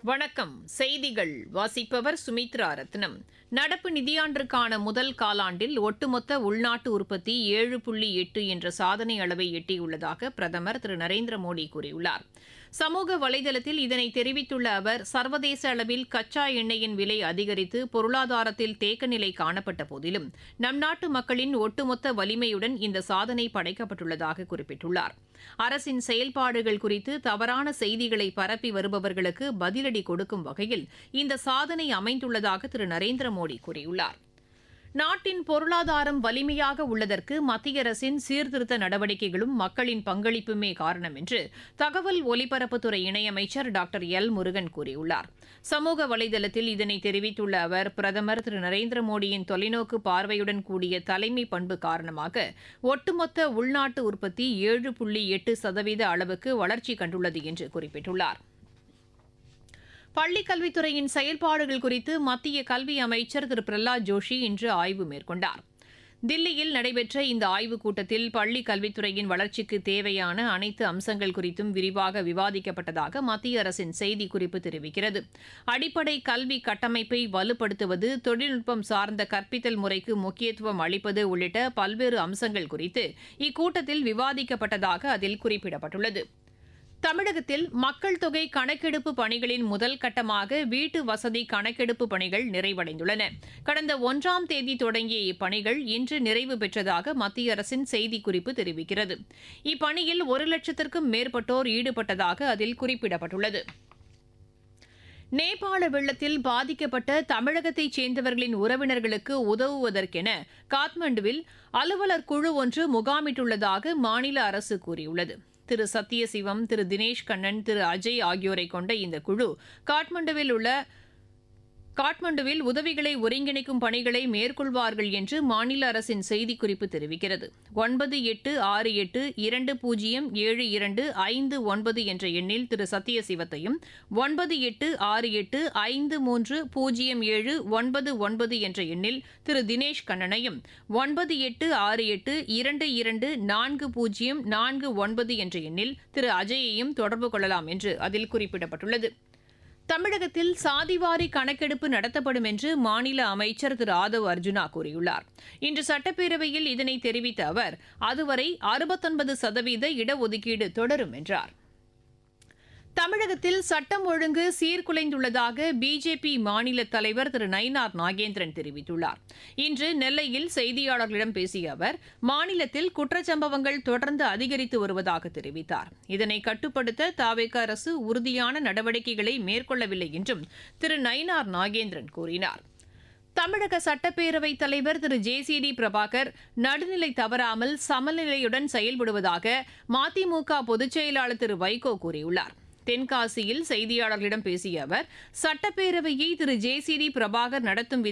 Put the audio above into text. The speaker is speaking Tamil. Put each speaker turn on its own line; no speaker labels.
வணக்கம் செய்திகள் வாசிப்பவர் சுமித்ரா ரத்னம் நடப்பு நிதியாண்டிற்கான முதல் காலாண்டில் ஒட்டுமொத்த உள்நாட்டு உற்பத்தி ஏழு புள்ளி எட்டு என்ற சாதனை அளவை எட்டியுள்ளதாக பிரதமர் திரு நரேந்திர மோடி கூறியுள்ளார் சமூக வலைதளத்தில் இதனை தெரிவித்துள்ள அவர் சர்வதேச அளவில் கச்சா எண்ணெயின் விலை அதிகரித்து பொருளாதாரத்தில் தேக்கநிலை காணப்பட்ட போதிலும் நம் நாட்டு மக்களின் ஒட்டுமொத்த வலிமையுடன் இந்த சாதனை படைக்கப்பட்டுள்ளதாக குறிப்பிட்டுள்ளார் அரசின் செயல்பாடுகள் குறித்து தவறான செய்திகளை பரப்பி வருபவர்களுக்கு பதிலடி கொடுக்கும் வகையில் இந்த சாதனை அமைந்துள்ளதாக திரு நரேந்திர மோடி கூறியுள்ளார் நாட்டின் பொருளாதாரம் வலிமையாக உள்ளதற்கு மத்திய அரசின் சீர்திருத்த நடவடிக்கைகளும் மக்களின் பங்களிப்புமே காரணம் என்று தகவல் ஒலிபரப்புத்துறை இணையமைச்சர் டாக்டர் எல் முருகன் கூறியுள்ளார் சமூக வலைதளத்தில் இதனை தெரிவித்துள்ள அவர் பிரதமர் திரு நரேந்திர மோடியின் தொலைநோக்கு பார்வையுடன் கூடிய தலைமை பண்பு காரணமாக ஒட்டுமொத்த உள்நாட்டு உற்பத்தி ஏழு புள்ளி எட்டு சதவீத அளவுக்கு வளர்ச்சி கண்டுள்ளது என்று குறிப்பிட்டுள்ளார் பள்ளிக் கல்வித்துறையின் செயல்பாடுகள் குறித்து மத்திய கல்வி அமைச்சர் திரு பிரஹ்லாத் ஜோஷி இன்று ஆய்வு மேற்கொண்டார் தில்லியில் நடைபெற்ற இந்த ஆய்வுக் கூட்டத்தில் பள்ளிக் கல்வித்துறையின் வளர்ச்சிக்கு தேவையான அனைத்து அம்சங்கள் குறித்தும் விரிவாக விவாதிக்கப்பட்டதாக மத்திய அரசின் செய்திக்குறிப்பு தெரிவிக்கிறது அடிப்படை கல்வி கட்டமைப்பை வலுப்படுத்துவது தொழில்நுட்பம் சார்ந்த கற்பித்தல் முறைக்கு முக்கியத்துவம் அளிப்பது உள்ளிட்ட பல்வேறு அம்சங்கள் குறித்து இக்கூட்டத்தில் விவாதிக்கப்பட்டதாக அதில் குறிப்பிடப்பட்டுள்ளது தமிழகத்தில் மக்கள் தொகை கணக்கெடுப்பு பணிகளின் முதல் கட்டமாக வீட்டு வசதி கணக்கெடுப்பு பணிகள் நிறைவடைந்துள்ளன கடந்த ஒன்றாம் தேதி தொடங்கிய இப்பணிகள் இன்று நிறைவு பெற்றதாக மத்திய அரசின் செய்திக்குறிப்பு தெரிவிக்கிறது இப்பணியில் ஒரு லட்சத்திற்கும் மேற்பட்டோர் ஈடுபட்டதாக அதில் குறிப்பிடப்பட்டுள்ளது நேபாள வெள்ளத்தில் பாதிக்கப்பட்ட தமிழகத்தைச் சேர்ந்தவர்களின் உறவினர்களுக்கு உதவுவதற்கென காத்மண்டுவில் அலுவலர் குழு ஒன்று முகாமிட்டுள்ளதாக மாநில அரசு கூறியுள்ளது திரு சத்யசிவம் திரு தினேஷ் கண்ணன் திரு அஜய் ஆகியோரை கொண்ட இந்த குழு காட்மண்டுவில் உள்ள காட்மண்டுவில் உதவிகளை ஒருங்கிணைக்கும் பணிகளை மேற்கொள்வார்கள் என்று மாநில அரசின் செய்திக்குறிப்பு தெரிவிக்கிறது ஒன்பது எட்டு ஆறு எட்டு இரண்டு பூஜ்ஜியம் ஏழு இரண்டு ஐந்து ஒன்பது என்ற எண்ணில் திரு சத்யசிவத்தையும் ஒன்பது எட்டு ஆறு எட்டு ஐந்து மூன்று பூஜ்ஜியம் ஏழு ஒன்பது ஒன்பது என்ற எண்ணில் திரு தினேஷ் கண்ணனையும் ஒன்பது எட்டு ஆறு எட்டு இரண்டு இரண்டு நான்கு பூஜ்ஜியம் நான்கு ஒன்பது என்ற எண்ணில் திரு அஜயையும் தொடர்பு கொள்ளலாம் என்று அதில் குறிப்பிடப்பட்டுள்ளது தமிழகத்தில் சாதிவாரி கணக்கெடுப்பு நடத்தப்படும் என்று மாநில அமைச்சர் திரு ஆதவ் அர்ஜுனா கூறியுள்ளார் இன்று சட்டப்பேரவையில் இதனை தெரிவித்த அவர் அதுவரை அறுபத்தொன்பது சதவீத இடஒதுக்கீடு தொடரும் என்றார் தமிழகத்தில் சட்டம் ஒழுங்கு சீர்குலைந்துள்ளதாக பிஜேபி மாநில தலைவர் திரு நயினார் நாகேந்திரன் தெரிவித்துள்ளார் இன்று நெல்லையில் செய்தியாளர்களிடம் பேசிய அவர் மாநிலத்தில் குற்றச்சம்பவங்கள் தொடர்ந்து அதிகரித்து வருவதாக தெரிவித்தார் இதனை கட்டுப்படுத்த தாவேக அரசு உறுதியான நடவடிக்கைகளை மேற்கொள்ளவில்லை என்றும் திரு நயினார் நாகேந்திரன் கூறினார் தமிழக சட்டப்பேரவைத் தலைவர் Thiru J C D Prabhakar நடுநிலை தவறாமல் சமநிலையுடன் செயல்படுவதாக மதிமுக பொதுச் செயலாளர் திரு வைகோ கூறியுள்ளார் தென்காசியில் செய்தியாளர்களிடம் பேசிய அவர் சட்டப்பேரவையை Thiru J C D Prabhakar நடத்தும்